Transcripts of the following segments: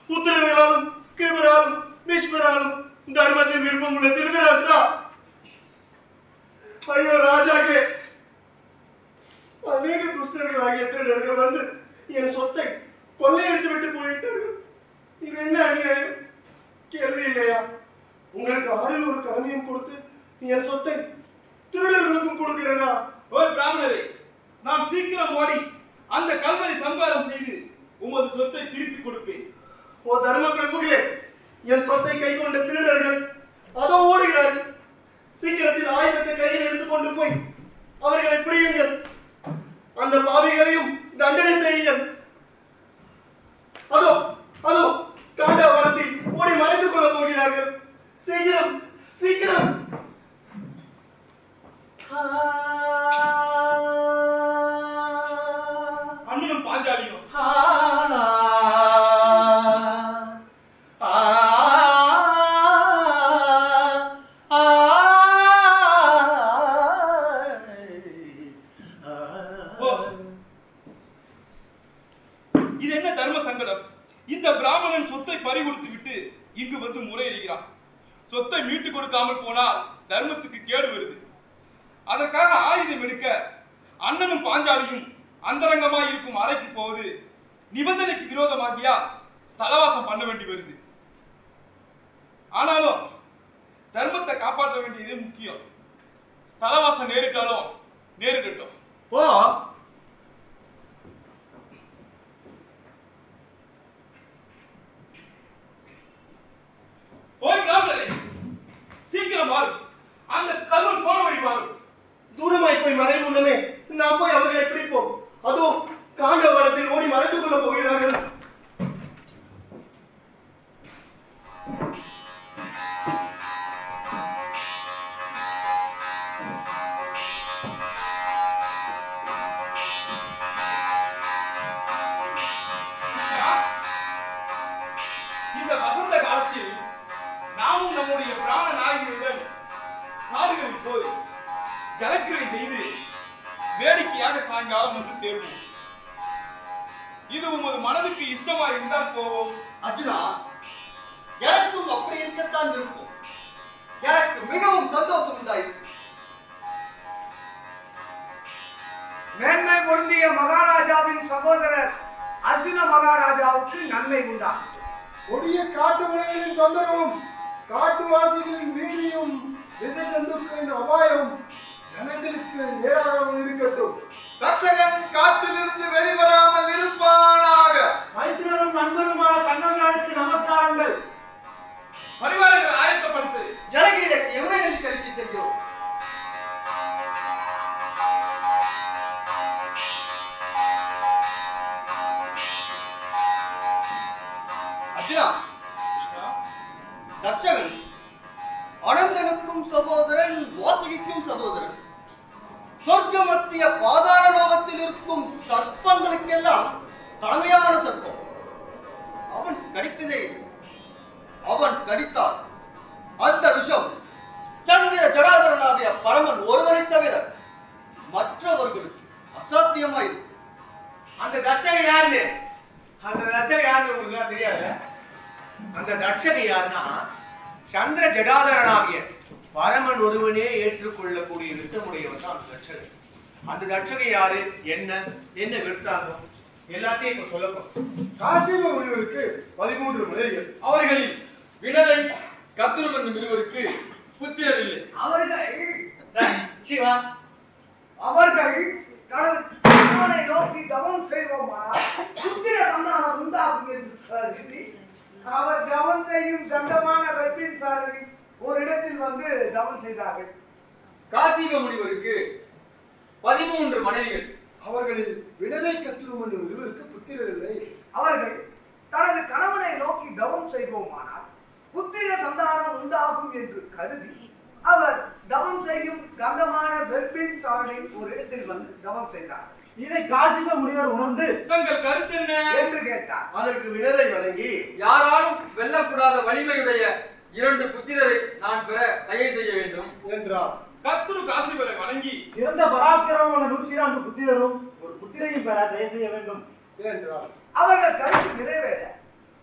புத்திரர்களாலும் கிருபராலும் பீஷ்மராலும் தர்மத்தின் விருப்பம் உள்ள திருதராஷ்டிரா ஐயோ ராஜாக்கே அநேக துஷ்டர்கள் ஆகிய திருடர்கள் வந்து என் சொத்தை கொள்ளையடித்து விட்டு போய்விட்டார்கள் இது என்ன அநியாயம் கேள்வி இல்லையா உங்களுக்கு ஆறில் ஒரு கடமையும் கொடுத்து என் சொத்தை திருடர்களுக்கும் கொடுக்கிறதா ஓ பிராமணரே நாம் சீக்கிரம் ஓடி அந்த கல்வரை சம்பாரம் செய்து உமது சொத்தை திருப்பி கொடுப்பேன் ஓ தர்ம பிரபுகளே என் சொத்தை கை கொண்ட திருடர்கள் அதோ ஓடுகிறார்கள் சீக்கிரத்தில் ஆயுதத்தை கையில் எடுத்துக்கொண்டு போய் அவர்களை பிடியுங்கள் அந்த பாவிகளையும் தண்டனை செய்யுங்கள் அதோ அதோ காண்டா வனத்தில் ஓடி மறைந்து கொள்ள போகிறார்கள் சீக்கிரம் சீக்கிரம் அண்ணனும் பாஞ்சாலியும் இது என்ன தர்ம சங்கடம் இந்த பிராமணன் சொத்தை பறி கொடுத்து விட்டு இங்கு வந்து முறையிடுகிறான் சொத்தை மீட்டு கொடுக்காமல் போனால் தர்மத்துக்கு கேடு வருது அதற்காக ஆயுதம் எடுக்க அண்ணனும் பாஞ்சாலியும் அந்தரங்கமாய் இருக்கும் அறைக்கு போவது நிபந்தனைக்கு விரோதமாகியா ஸ்தலவாசம் பண்ண வேண்டி வருது ஆனாலும் தர்மத்தை காப்பாற்ற வேண்டியது முக்கியம் ஸ்தலவாசம் நேரிட்டாலும் நேரிடட்டும் போ ஓய் பிராமணரே சீக்கிரம் வாரு அந்த கல்வன் போன வழி வாரு தூரமாய் போய் மறையும் முன்னமே நாம் போய் அவர்களை பிடிப்போம் அதோ காண்ட வனத்தில் ஓடி மறைத்து கொள்ள போகிறார்கள் இந்த வசந்த காலத்தில் நாமும் நம்முடைய பிராண நாயகனுடன் காடுகளில் போய் ஜலக்கிரை செய்து வேடிக்கையாக சாயங்காலம் வந்து சேர்வோம் இது உமது மனதுக்கு இஷ்டமா இருந்தால் போவோம் அர்ஜுனா எனக்கும் அப்படி இருக்கத்தான் விருப்பம் எனக்கு மிகவும் சந்தோஷம் உண்டாயிற்று மேன்மை பொருந்திய மகாராஜாவின் சகோதரர் அர்ஜுன மகாராஜாவுக்கு நன்மை உண்டாகும் கொடிய காட்டு விலங்குகளின் தொந்தரவும் காட்டுவாசிகளின் வீதியும் விச ஜந்துக்களின் அபாயமும் ஜனங்களுக்கு நேராகாமல் இருக்கட்டும் தர்சகன் காட்டிலிருந்து வெளிவராமல் இருப்பானாக மைத்திரரும் நண்பருமான கண்ணவர்களுக்கு நமஸ்காரங்கள் பரிவாரங்களை ஆயத்தப்படுத்து ஜனகிரிடக்கு எவனை நெல்லிக்கறிக்கு செல்கிறோம் அர்ஜுனா தட்சகன் அனந்தனுக்கும் சகோதரன் வாசுகிக்கும் சகோதரன் சொர்க்க மத்திய பாதாள லோகத்தில் இருக்கும் சர்ப்பங்களுக்கெல்லாம் தலைமையான சர்ப்பம் அவன் கடிப்பதே இல்லை. அவன் கடித்தால் அந்த விஷம் சந்திர ஜடாதரனாகிய பரமன் ஒருவனை தவிர மற்றவர்களுக்கு அசாத்தியமாயிருக்கும் அந்த தட்சகை யாரு அந்த தட்சகை யாருன்னு உங்களுக்கு எல்லாம் தெரியாது அந்த தட்சகை யாருன்னா சந்திர ஜடாதரனாகிய பரமன் ஒருவனே ஏற்றுக்கொள்ளக்கூடிய விஷமுடையவன் தான் அந்த தட்சகை அந்த தட்சகை யாரு என்ன என்ன விற்த்தாந்தம் எல்லாத்தையும் இப்ப சொல்லப்போம் காசிம முனிவருக்கு பதிமூன்று மனைவிகள் அவர்களில் வினதை கத்துரும் என்னும் இருவருக்கு புத்திரர் இல்லை அவர்கள் சிவா அவர்கள் தனது கணவனை நோக்கி தவம் செய்வோமானால் புத்திர சந்தானம் உண்டாகும் என்று கருதி அவர் தவம் செய்யும் கந்தமான வெற்றின் சாரதி ஒரு இடத்தில் வந்து தவம் செய்தார்கள் காசிப முனிவருக்கு பதிமூன்று மனைவிகள் அவர்களில் வினதை கத்துருமன் இருவருக்கு புத்திரர் இல்லை அவர்கள் தனது கணவனை நோக்கி தவம் செய்வோமானால் புத்திர சந்தானம் உண்டாகும் என்று கருதி அவர் தவம் செய்யும் கந்தமான வெற்பின் சாரதி ஒரு இடத்தில் வந்து தவம் செய்தார் இதை காசிம முனிவர் உணர்ந்து தங்கள் கருத்து என்ன என்று கேட்டார் அதற்கு வினதை வழங்கி யாராலும் வெல்லக்கூடாத வலிமையுடைய இரண்டு புத்திரரை நான் பெற தயை செய்ய வேண்டும் என்றார் கத்துரு காசிபரை வணங்கி சிறந்த பராக்கிரமமான நூத்தி நான்கு புத்திரரும் ஒரு புத்திரையும் பெற தயவு செய்ய வேண்டும் என்றார் அவர்கள் கருத்து நிறைவேற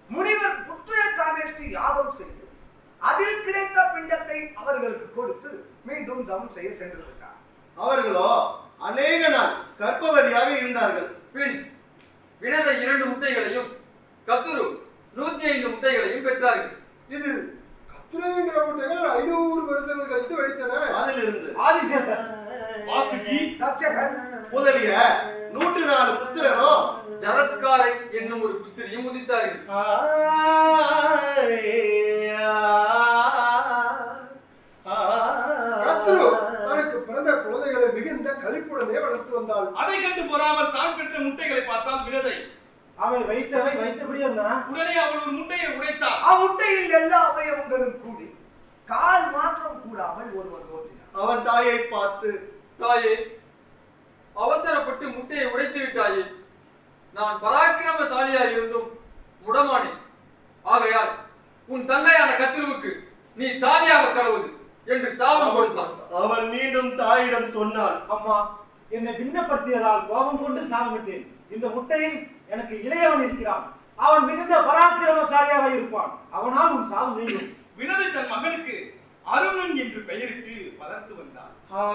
முனிவர் புத்திர காமேஷ்டி யாகம் செய்து அதில் கிடைத்த பிண்டத்தை அவர்களுக்கு கொடுத்து மீண்டும் தவம் செய்ய சென்று விட்டார் அவர்களோ அநேக நாள் கர்ப்பவதியாக இருந்தார்கள் பின் வினத இரண்டு முட்டைகளையும் கத்துரு நூத்தி ஐந்து முட்டைகளையும் பெற்றார்கள் இது கத்துரைங்கிற முட்டைகள் ஐநூறு வருஷங்கள் கழித்து வெடித்தன அதிலிருந்து ஆதிசேஷன் வாசுகி தட்சகன் முதலிய நூற்று நாலு புத்திரனோ ஜரத்காரை என்னும் ஒரு புத்திரியும் உதித்தார்கள் கத்துரு தனக்கு பிறந்த குழந்தைகளை மிகுந்த கழிப்புடனே வளர்த்து வந்தாள் அதை கண்டு பொறாமல் தான் பெற்ற முட்டைகளை பார்த்தால் வினதை அவை வைத்தவை வைத்தபடியே இருந்தானா உடனே அவள் ஒரு முட்டையை உடைத்தாள் அம்முட்டையில் எல்லா அவயவங்களும் கூடி கால் மாத்திரம் கூடாமல் ஒருவர் தோன்றினார் அவன் தாயை பார்த்து தாயே அவசரப்பட்டு முட்டையை உடைத்து விட்டாயே நான் பராக்கிரமசாலியாய் இருந்தும் முடமானேன் ஆகையால் உன் தங்கையான கத்திருவுக்கு நீ தாதியாக கடவுது என்று சாபம் கொடுத்தான் அவன் மீண்டும் தாயிடம் சொன்னான் அம்மா என்னை விண்ணப்படுத்தியதால் கோபம் கொண்டு சாபமிட்டேன் இந்த முட்டையில் எனக்கு இளையவன் இருக்கிறான் அவன் மிகுந்த பராக்கிரமசாலியாக இருப்பான் அவனால் உன் சாபம் நீங்கும் வினதை தன் மகனுக்கு அருணன் என்று பெயரிட்டு வளர்த்து வந்தார்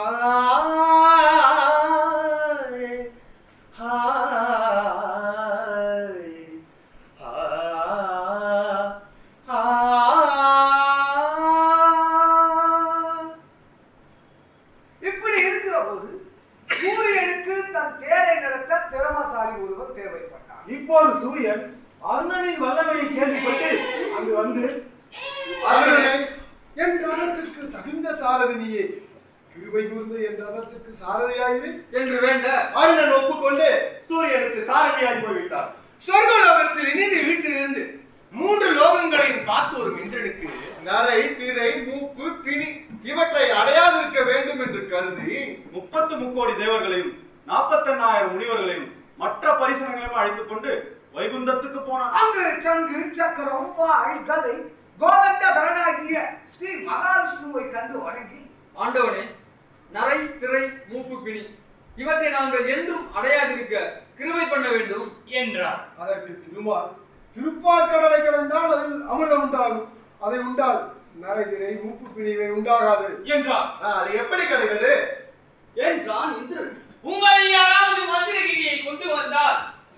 இப்படி இருக்கிற போது சூரியனுக்கு தன் தேரை நடத்த திறமசாலி ஒருவர் தேவைப்பட்டார் இப்போது சூரியன் அருணனின் வல்லமையை கேள்விப்பட்டு அங்கு வந்து அருணனே, என் ரதத்திற்கு தகுந்த சாரதி நீயே கிருபை கூர்ந்து என் ரதத்திற்கு சாரதியாயிரு என்று வேண்ட அருணன் ஒப்புக்கொண்டு சூரியனுக்கு சாரதியாய் போய்விட்டார் சொர்க்கலோகத்தில் இனிது வீட்டிலிருந்து மூன்று லோகங்களையும் பார்த்து ஒரு இந்திரனுக்கு நரை திரை மூப்பு பிணி இவற்றை அடையாதிருக்க வேண்டும் என்று கருதி முப்பத்து முக்கோடி தேவர்களையும் நாற்பத்தெண்ணாயிரம் முனிவர்களையும் மற்ற பரிசனங்களையும் அழைத்துக் கொண்டு வைகுந்தத்துக்கு போனான் அங்கு சங்கு சக்கரம் வாய் கதை கோதண்ட தரனாகிய ஸ்ரீ மகாவிஷ்ணுவை கண்டு வணங்கி ஆண்டவனே நரை திரை மூப்பு பிணி இவற்றை நாங்கள் என்றும் அடையாதிருக்க கிருபை பண்ண வேண்டும் என்றார் அதற்கு திருமால் திருப்பாற்கடலை கடந்தால் அதில் அமிர்தம் உண்டாகும் அதை உண்டால் நரைதிரை மூப்பு பிணிவை உண்டாகாது என்றார் ஆ, அது எப்படி கிடைக்கிறது என்றான் இந்திரன் உங்கள் யாராவது மந்திரகிரியை கொண்டு வந்தால்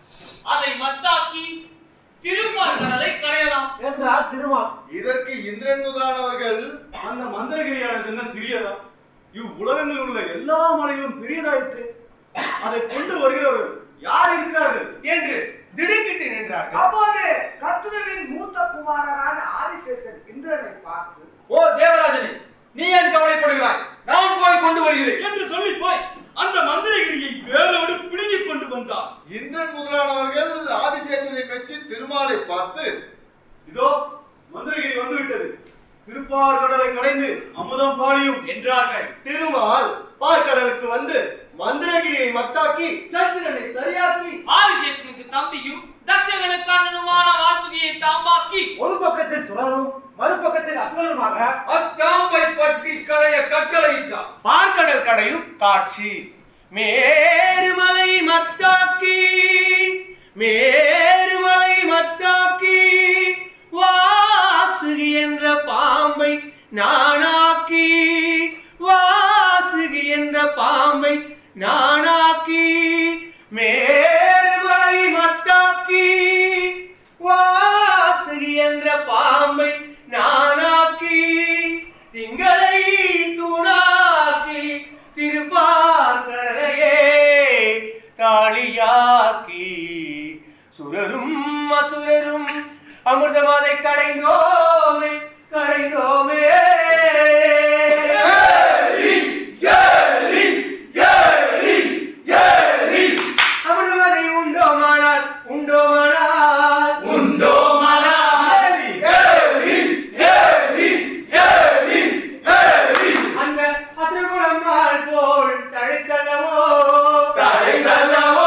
அதை மத்தாக்கி திருப்பார்கடலை கடையலாம் என்றார் திருமால் இதற்கு இந்திரன் முதலானவர்கள் அந்த மந்திரகிரியானது என்ன சிறியதா இவ்வுலகங்களில் உள்ள எல்லா மலைகளும் பெரியதாயிற்று அதை கொண்டு வருகிறவர்கள் யார் இருக்கிறார்கள் என்று திடுக்கிட்டு நின்றார்கள் அப்போது கத்துருவின் மூத்த குமாரரான ஆதிசேஷன் இந்திரனை பார்த்து ஓ தேவராஜனே நீ ஏன் கவலைப்படுகிறாய் நான் போய் கொண்டு வருகிறேன் என்று சொல்லி போய் அந்த மந்திரகிரியை வேரோடு பிடுங்கிக் கொண்டு வந்தார் இந்திரன் முதலானவர்கள் ஆதிசேஷனை மெச்சி திருமாலை பார்த்து இதோ மந்திரகிரி வந்துவிட்டது திருப்பார்கடலை கடைந்து அமுதம் பாடியும் என்றார்கள் திருமால் பார்க்கடலுக்கு வந்து மந்திரகிரியை மத்தாக்கி சந்திரனை சரியாக்கி ஆதிசேஷனுக்கு தம்பியும் தட்சகனுக்கு அண்ணனுமான வாசுகியை தாம்பாக்கி ஒரு பக்கத்தில் சுழலும் மறுபக்கத்தில் அசுரனுமாக அக்காம்பை பற்றி களைய கட்டளையிட்டார் பார்க்கடல் கடையும் காட்சி மேருமலை மத்தாக்கி மேருமலை மத்தாக்கி வாசுகி என்ற பாம்பை நானாக்கி வாசுகி என்ற பாம்பை நானாக்கி மேருமலை மத்தாக்கி வாசுகி என்ற பாம்பை நானாக்கி திங்களை தூணாக்கி திருப்பார்கரையே தாளியாக்கி சுரரும் அசுரரும் அமிர்தமாதை கடைந்தோமே கடைந்தோமே அமிர்தமதை உண்டோமானால் உண்டோமானால் உண்டோமானால் அந்த அசுரகுலம்மாள் போல் தழைத்தல்லவோ தழைத்தல்லவோ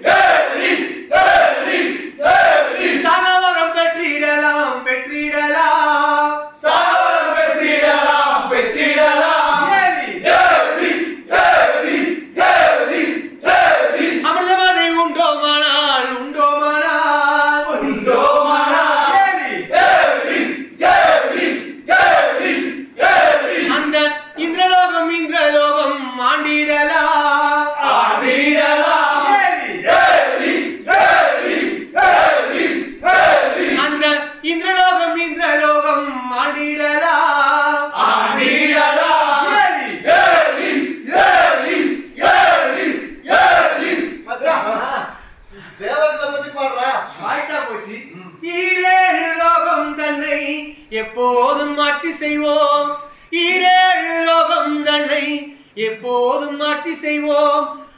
சகவரம் பெற்றிடலாம் பெற்றிடலாம்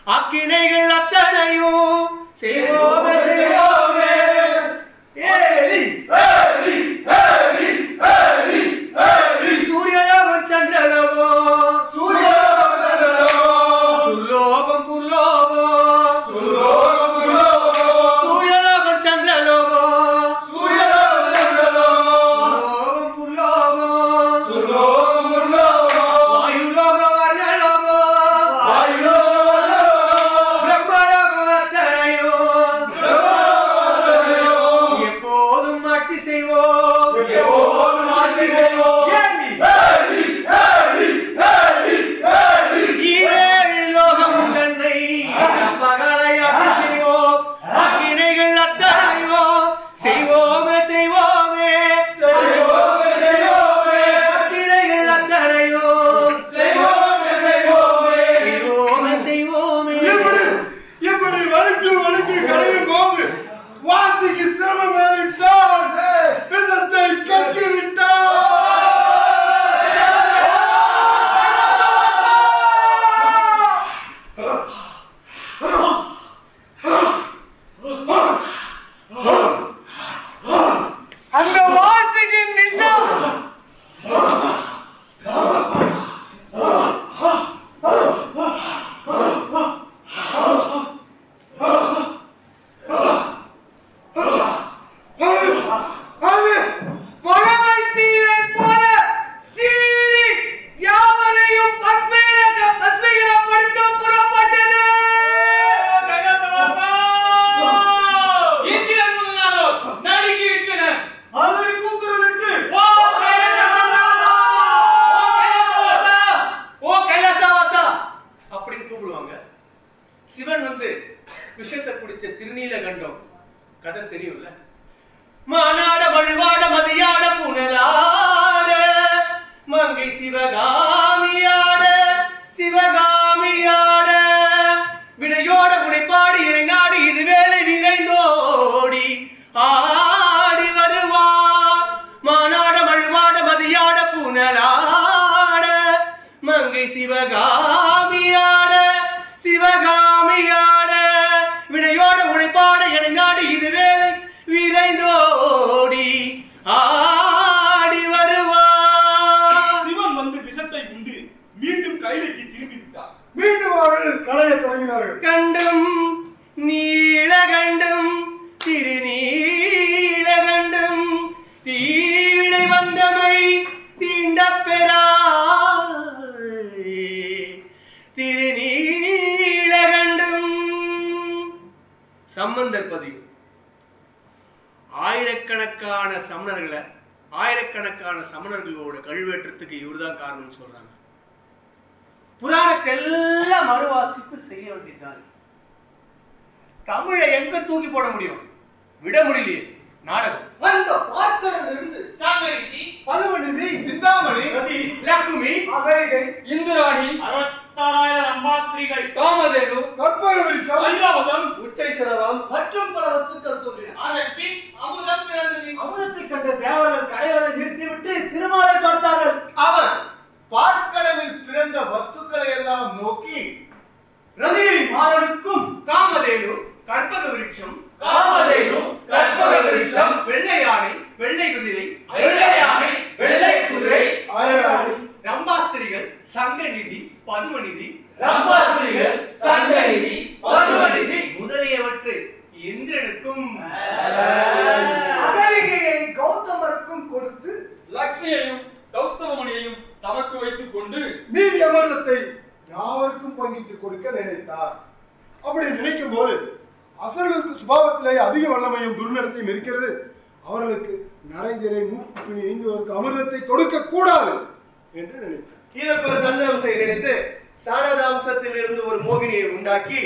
அக்கினைகள் அத்தனையும் செய்வோமே செய்வோமே ஏலி ஏலி ஏலி ஏலி ஏலி சூரியலோகம் சந்திரலோகம் சூரியலோகம் சந்திரலோகம் சுலோகம் புர்லோகம் சுலோகம் புர்லோகம் சூரியலோகம் சந்திரலோகம் சூரியலோகம் சந்திரலோகம் சுலோகம் புர்லோகம் சுலோகம் புர்லோகம் வாயுலோகம் வர்ணலோகம் வாயுலோகம் வர்ணலோகம் பிரம்மலோகம் அத்தனையும் பிரம்மலோகம் எப்போதும் ஆட்சி செய்வோம் எப்போதும் ஆட்சி செய்வோம் ஏலி ஏலி ஏலி ஏலி ஈரேழு லோகம் தன்னை பகலை ஆட்சி செய்வோம் அக்கினைகள் அத்தனையோ செய்வோமே செய்வோமே செய்வோமே செய்வோமே அக்கினைகள் அத்தனையோ செய்வோமே செய்வோமே செய்வோமே செய்வோமே இப்படி இப்படி வலிக்கு வலிக்கு கலையும் போது வாசிக்கு சிரமம் மேலிட்டான் விஷத்தை கக்கி அந்த வாசிக்கின் விஷம் அது பழமைத்தீரைப் போல சீறி யாவரையும் பத்மீக பத்மீகப்படுத்த புறப்பட்டது இந்திரன் முதலானோ நடுங்கி விட்டனர் அதை கூக்குரலிட்டு ஓ கைலாசவாசா! ஓ கைலாசவாசா அப்படின்னு கூப்பிடுவாங்க சிவன் வந்து விஷத்தை குடிச்ச திருநீல கண்டம் கதை தெரியும்ல மானாட வழிவாட மதியாட புனலாட மங்கை சிவகாமியாட சிவகாமியாட வினையோட உடைப்பாடி இறை நாடு இது வேலை விரைந்தோடி ஆடி வருவா மானாட மழுவாட மதியாட புனலாட மங்கை சிவகாமியாட சிவகாமியாட வினையோட உழைப்பாட என நாடு இது வேலை விரைந்தோடி ஆடி வருவா சிவன் வந்து விஷத்தை உண்டு மீண்டும் கைலைக்கு திரும்பி விட்டார் மீண்டும் அவர்கள் கலைய தொடங்கினார்கள் கண்டும் நீலகண்டும் திருநீலகண்டும் தீவினை வந்தமை தீண்டப் பெறா திருநீலகண்டும் சம்பந்தர் பதிவு ஆயிரக்கணக்கான சமணர்களை ஆயிரக்கணக்கான சமணர்களோட கழுவேற்றத்துக்கு இவர்தான் காரணம் சொல்றாங்க புராணத்தெல்லாம் மறுவாசிப்பு செய்ய வேண்டியதுதான் தமிழை எங்க தூக்கி போட முடியும் விட முடியலையே நாடகம் அந்த பார்க்கடல் இருந்து சாங்கரிதி பதுமநிதி சிந்தாமணி லக்குமி அவைகள் இந்திராணி அறுபத்தாறாயிரம் அம்பாஸ்திரிகள் காமதேனு கற்பக விருட்சம் ஐராவதம் உச்சை சிரவம் மற்றும் பல வஸ்துக்கள் தோன்றின அதன் பின் அமுதம் பிறந்தது அமுதத்தை கண்ட தேவர்கள் கடைவதை நிறுத்திவிட்டு திருமாலை பார்த்தார்கள் அவர் பார்க்கடலில் பிறந்த வஸ்துக்களை எல்லாம் நோக்கி ரதியை மாறனுக்கும் காமதேனு கற்பக விருட்சம் காமதேனு, கற்பக விருட்சம், வெள்ளை யானை வெள்ளை குதிரை வெள்ளை யானை, வெள்ளை குதிரை, ஆயிரம் ரம்பாஸ்திரிகள் சங்கநிதி பதுமநிதி ரம்பாஸ்திரிகள், சங்கநிதி, பதுமநிதி முதலியவற்றை இந்திரனுக்கும் அகலிகையை கௌதமருக்கும் கொடுத்து லக்ஷ்மியையும் கௌஸ்தவமணியையும் தமக்கு வைத்துக் கொண்டு மீதி அமிர்தத்தை யாவருக்கும் பங்கிட்டு கொடுக்க நினைத்தார் அப்படி நினைக்கும் போது அசர்களுக்கு சுபாவத்திலே அதிக வல்லமையும் துர்நடத்தையும் இருக்கிறது அவர்களுக்கு நரைதிரை மூக்கு நீங்குவதற்கு அமிர்தத்தை கொடுக்க கூடாது என்று நினைத்தார் இதற்கு ஒரு தந்திரம் செய்ய நினைத்து தானதாம்சத்தில் இருந்து ஒரு மோகினியை உண்டாக்கி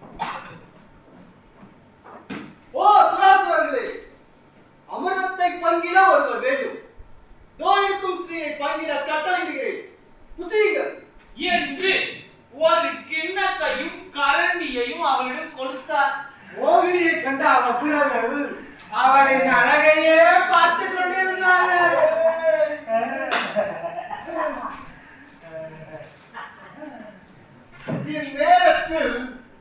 ஓ துராசுரர்களே அமிர்தத்தை பங்கிட ஒருவர் வேண்டும் தோயிருக்கும் ஸ்திரீயை பங்கிட கட்டளையிடுகிறேன் புசியுங்கள் என்று ஒரு கிண்ணத்தையும் கரண்டியையும் அவளிடம் கொடுத்தார் மோகினியை கண்ட அசுரர்கள் அவளின் அழகையே பார்த்து கொண்டிருந்தார்கள் இந்நேரத்தில்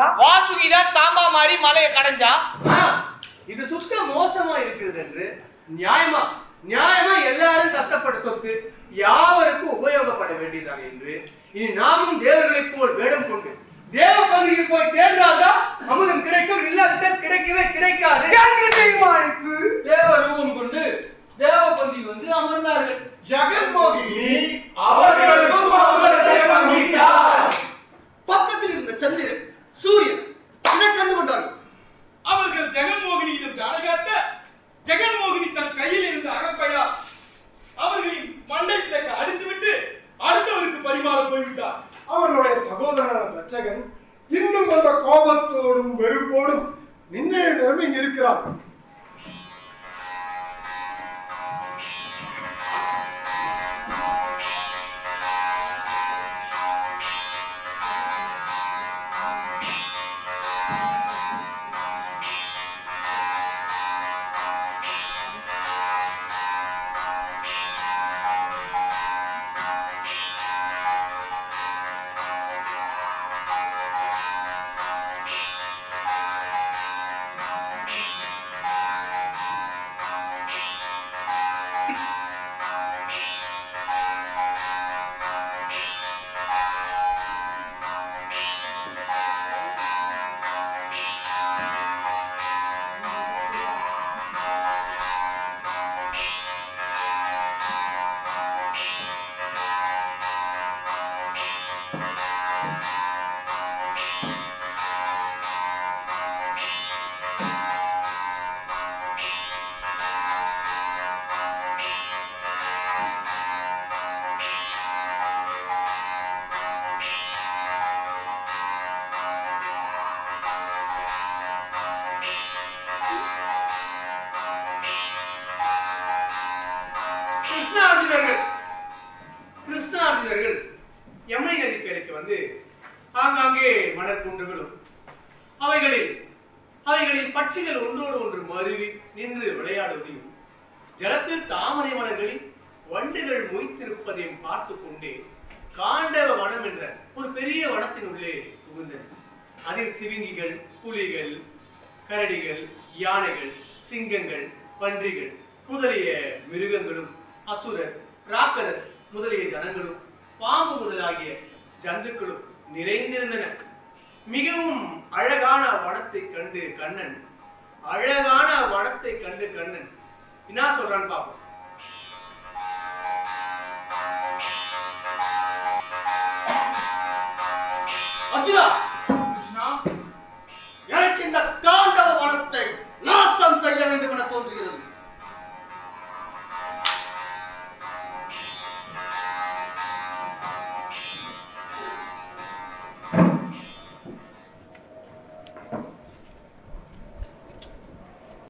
கடைந்தா வாசுகி தான் தாம்பா மாதிரி மலையை கடைஞ்சா ஆ, இது சுத்த மோசமா இருக்கிறது என்று நியாயமா நியாயமா எல்லாரும் கஷ்டப்பட்ட சொத்து யாவருக்கும் உபயோகப்பட வேண்டியதாக என்று இனி நாமும் தேவர்களைப் போல் வேடம் கொண்டு தேவ பகுதியில் போய் சேர்ந்தால்தான் அமுதம் கிடைக்கும் இல்லாவிட்டால் கிடைக்கவே கிடைக்காது என்று தீர்மானித்து தேவ ரூபம் கொண்டு தேவபந்தி வந்து அமர்ந்தார்கள் ஜெகன்மோகினி அவர்களுக்கும் அமுதத்தை பங்கிட்டார் பக்கத்தில் இருந்த சந்திரன் சூரியன் இதை கண்டு கொண்டார்கள் அவர்கள் ஜெகன்மோகினியிடம் அழகாட்ட ஜெகன்மோகினி தன் கையில் இருந்த அகப்பையா அவர்களின் மண்டை சிலைக்கு அடித்துவிட்டு அடுத்தவருக்கு பரிமாற போய்விட்டார் அவர்களுடைய சகோதரனான தச்சகன் இன்னும் அந்த கோபத்தோடும் வெறுப்போடும் நிந்தைய நிலைமை இங்க இருக்கிறான் கிருஷ்ணார்ஜுனர்கள் கிருஷ்ணார்ஜுனர்கள் யமுனை நதிக்கரைக்கு வந்து ஆங்காங்கே மணற்குன்றுகளும் அவைகளில் அவைகளில் பட்சிகள் ஒன்றோடு ஒன்று மருவி நின்று விளையாடுவதையும் ஜலத்தில் தாமரை மலர்களில் வண்டுகள் மொய்த்திருப்பதையும் பார்த்து கொண்டே காண்டவ வனம் என்ற ஒரு பெரிய வனத்தின் உள்ளே புகுந்தனர் அதில் சிவிங்கிகள் புலிகள் கரடிகள் யானைகள் சிங்கங்கள் பன்றிகள் முதலிய மிருகங்களும் அசுரர் ராக்கரர் முதலிய ஜனங்களும் பாம்பு முதலாகிய ஜந்துக்களும் நிறைந்திருந்தன மிகவும் அழகான வனத்தை கண்டு கண்ணன் அழகான வனத்தை கண்டு கண்ணன் என்ன சொல்றான்னு பாப்போம்